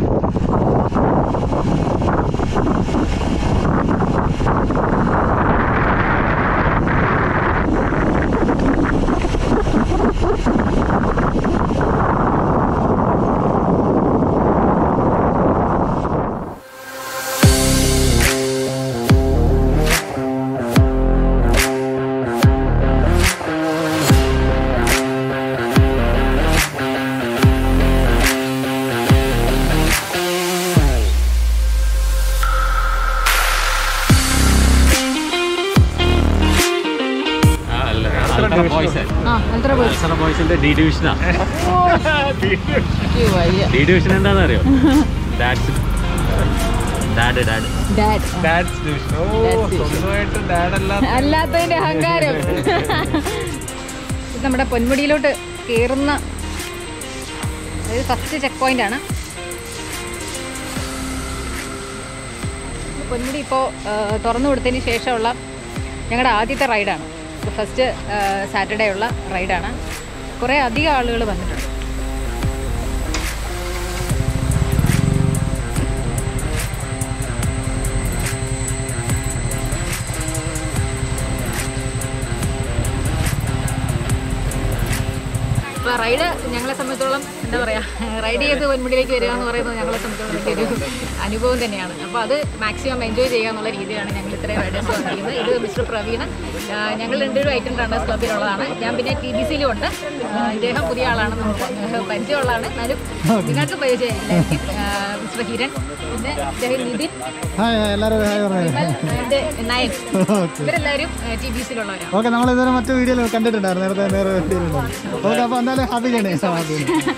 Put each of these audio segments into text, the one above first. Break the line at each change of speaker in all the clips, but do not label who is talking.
Boys
ആ എത്ര പോയി
അൽസറ ബോയ്സിന്റെ ഡി ഡിവിഷനാ
എനിക്ക് വയ്യ
ഡി ഡിവിഷൻ എന്താണെന്ന് അറിയോ dad's dad dad
dad
dad's division oh
Dad's division.
സ്വന്തമായിട്ട് ഡാഡല്ല
അല്ലാത്തതിന്റെ അഹങ്കാരം ഇത് നമ്മുടെ പൊന്മുടിയിലോട്ട് കയറുന്ന അതായത് ഫസ്റ്റ് ചെക്ക് പോയിന്റ് ആണ് പൊന്മുടി ഇപ്പോൾ തുറന്നു കൊടുത്തതിന് ശേഷമുള്ള ഞങ്ങളുടെ ആദ്യത്തെ റൈഡാണ് ഫസ്റ്റ് സാറ്റർഡേ ഉള്ള റൈഡാണ് കുറേ അധികം ആളുകൾ വന്നിട്ടുണ്ട് അപ്പോൾ റൈഡ് ഞങ്ങളെ സംബന്ധിച്ചോളം എന്താ പറയുക റൈഡ് ചെയ്ത് പൊന്മുടിയിലേക്ക് വരിക എന്ന് പറയുന്നത് ഞങ്ങളെ സംബന്ധിച്ചോളം വലിയൊരു അനുഭവം തന്നെയാണ് അപ്പോൾ അത് മാക്സിമം എൻജോയ് ചെയ്യുക എന്നുള്ള രീതിയിലാണ് ഞങ്ങൾ ഇത്രയും റൈഡേഴ്സ് വന്നിരിക്കുന്നത് ഇത് മിസ്റ്റർ പ്രവീൺ ആ, ഞങ്ങൾ രണ്ടുപേരും ഐറ്റം റണ്ണേഴ്സ് ക്ലബിലുള്ളതാണ് ഞാൻ പിന്നെ ടി ബി സിയിലും ഉണ്ട് ആ, ഇദ്ദേഹം പുതിയ ആളാണ് നമുക്ക് പരിചയമുള്ളതാണ് എന്നാലും നിങ്ങൾക്ക് പരിചയമായിരിക്കും മിസ്റ്റർ ഹിരൺ പിന്നെ ഇദ്ദേഹം നിതിൻ
ഹായ് ഹായ് എല്ലാവരും ഹായ് പറഞ്ഞു
വിമൽ, ഇത് നയൻ ഇവരെല്ലാവരും ടി ബി സിയിലുള്ളവരാണ്
ഓക്കെ നമ്മൾ ഇതുവരെ മറ്റു വീഡിയോയിൽ കണ്ടിട്ടുണ്ടായിരുന്നു നേരത്തെ നേരെ വീഡിയോയിലുണ്ടായിരുന്നു ഓക്കെ അപ്പോൾ എന്തായാലും ഹാപ്പി ചെയ്യണേ ഹാപ്പി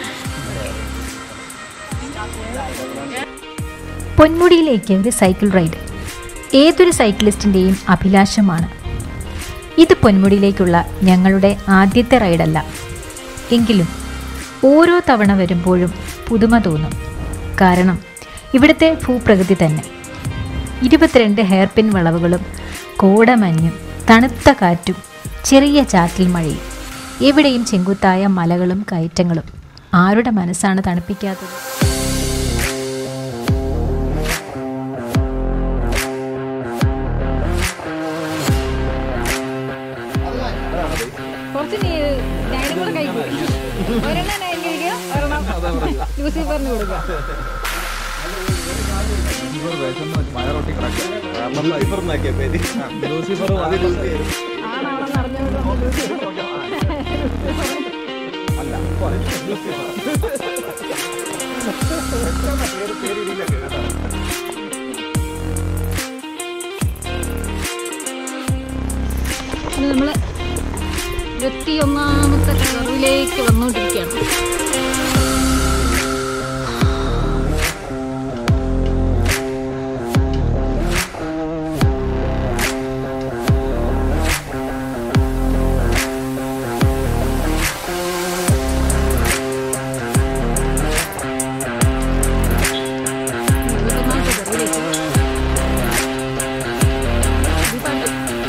പൊന്മുടിയിലേക്ക് ഒരു സൈക്കിൾ റൈഡ് ഏതൊരു സൈക്ലിസ്റ്റിൻ്റെയും അഭിലാഷമാണ് ഇത് പൊന്മുടിയിലേക്കുള്ള ഞങ്ങളുടെ ആദ്യത്തെ റൈഡല്ല എങ്കിലും ഓരോ തവണ വരുമ്പോഴും പുതുമ തോന്നും കാരണം ഇവിടുത്തെ ഭൂപ്രകൃതി തന്നെ ഇരുപത്തിരണ്ട് ഹെയർപിൻ വളവുകളും കോടമഞ്ഞും തണുത്ത കാറ്റും ചെറിയ ചാറ്റൽ മഴയും എവിടെയും ചെങ്കുത്തായ മലകളും കയറ്റങ്ങളും ആരുടെ മനസ്സാണ് തണുപ്പിക്കാത്തത്
കുറച്ച് നൈനും കൂടെ കഴിക്കും ഒരെണ്ണം നൈൻ കഴിക്കുക ഒരെണ്ണം ലൂസിഫറിന് കൊടുക്കുക ആണാണെന്ന് അറിഞ്ഞത് നമ്മൾ ലൂസിഫർ ഇനി നമ്മൾ ഇരുപത്തിയൊന്നാമത്തെ കറിലേക്ക് വന്നുകൊണ്ടിരിക്കുകയാണ് ഇരുപത്തൊന്നാമത്തെ കറിയിലേക്ക് ദീപാവലി.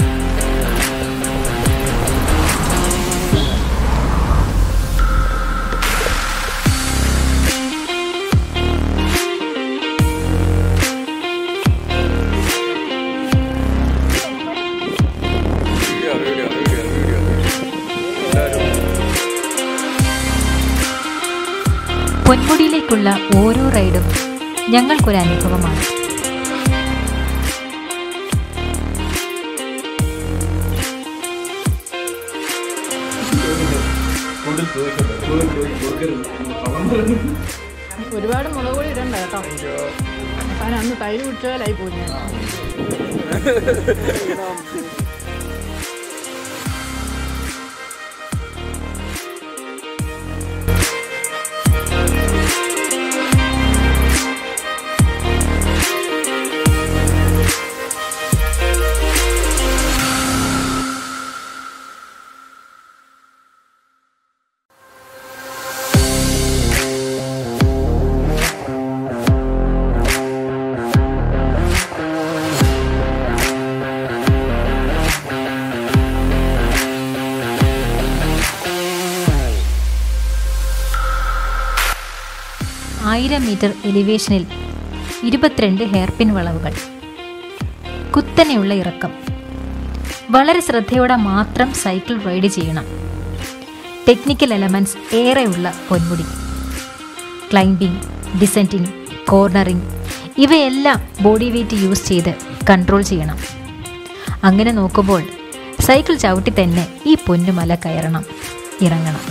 പൊന്മുടിയിലേക്കുള്ള ഓരോ റൈഡും ഞങ്ങൾക്കൊരു അനുഭവമാണ്
ഒരുപാട് മുളക് പൊടി ഇടണ്ട കേട്ടോ അവസാനം അന്ന് തൈര് കുടിച്ചാലായി പോയി ഞാൻ
ആയിരം മീറ്റർ എലിവേഷനിൽ ഇരുപത്തിരണ്ട് ഹെയർപിൻ വളവുകൾ കുത്തനെയുള്ള ഇറക്കം വളരെ ശ്രദ്ധയോടെ മാത്രം സൈക്കിൾ റൈഡ് ചെയ്യണം ടെക്നിക്കൽ എലമെൻറ്റ്സ് ഏറെയുള്ള പൊന്മുടി ക്ലൈംബിംഗ് ഡിസെൻറ്റിംഗ് കോർണറിംഗ് ഇവയെല്ലാം ബോഡി വെയ്റ്റ് യൂസ് ചെയ്ത് കൺട്രോൾ ചെയ്യണം അങ്ങനെ നോക്കുമ്പോൾ സൈക്കിൾ ചവിട്ടി തന്നെ ഈ പൊന്നുമല കയറണം ഇറങ്ങണം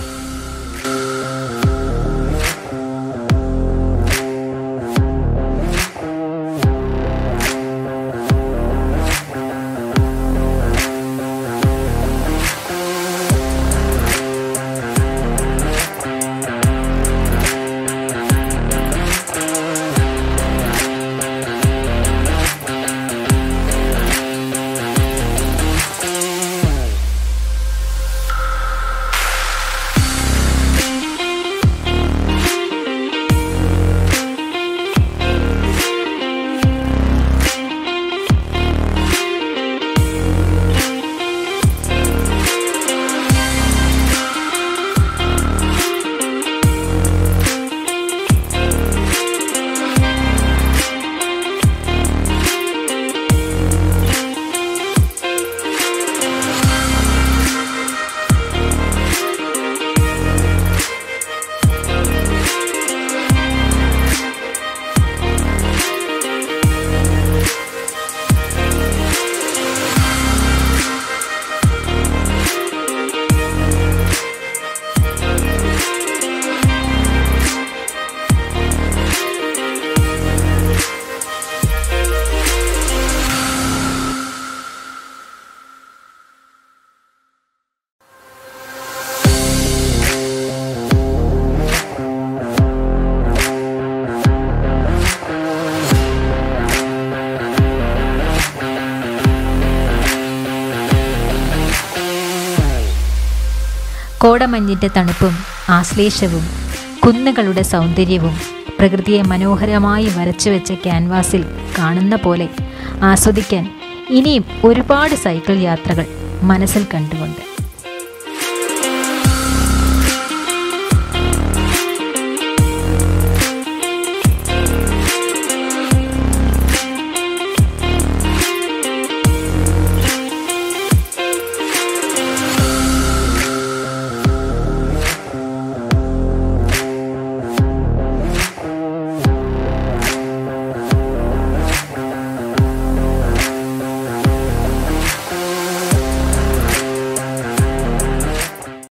കോടമഞ്ഞിൻ്റെ തണുപ്പും ആശ്ലേഷവും കുന്നുകളുടെ സൗന്ദര്യവും പ്രകൃതിയെ മനോഹരമായി വരച്ചു വെച്ച ക്യാൻവാസിൽ കാണുന്ന പോലെ ആസ്വദിക്കാൻ ഇനിയും ഒരുപാട് സൈക്കിൾ യാത്രകൾ മനസ്സിൽ കണ്ടുകൊണ്ട്